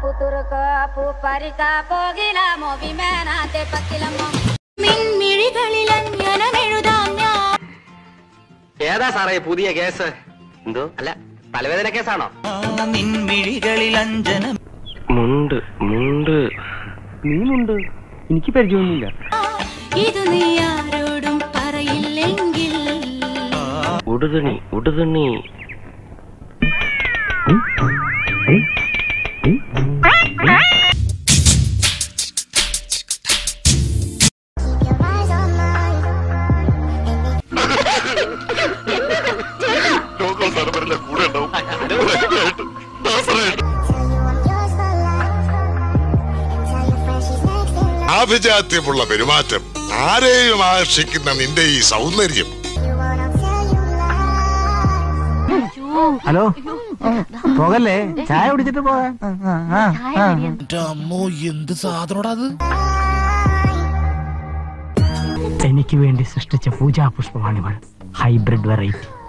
പുതുറുക പൂപ്പരിക പോകില മോവിമേനാത്തെ പത്തിലമ്മ മിഴികളിൽ അഞ്ജനമെഴുതാം ഞാൻ ഏതാ സാറേ പുതിയ കേസ് എന്തോ അല്ല തലവേദന കേസാണോ നിൻമിഴികളിൽ അഞ്ജനം മുണ്ട് മുണ്ട് നീനുണ്ട് എനിക്ക് പരിചയമൊന്നുമില്ല ഇത് നീ ആരോടും പറയില്ലെങ്കിൽ ഉടുതുണി ഉടുതുണി ആഭിജാത്യമുള്ള പെരുമാറ്റം ആരെയും ആകർഷിക്കുന്ന നിന്റെ ഈ സൗന്ദര്യം ഹലോ പോകല്ലേ ചായ കുടിച്ചിട്ട് പോകാം അമ്മോ എന്ത് സാധനോടാ അത് എനിക്ക് വേണ്ടി സൃഷ്ടിച്ച പൂജാ പുഷ്പമാണിവൾ ഹൈബ്രിഡ് വെറൈറ്റി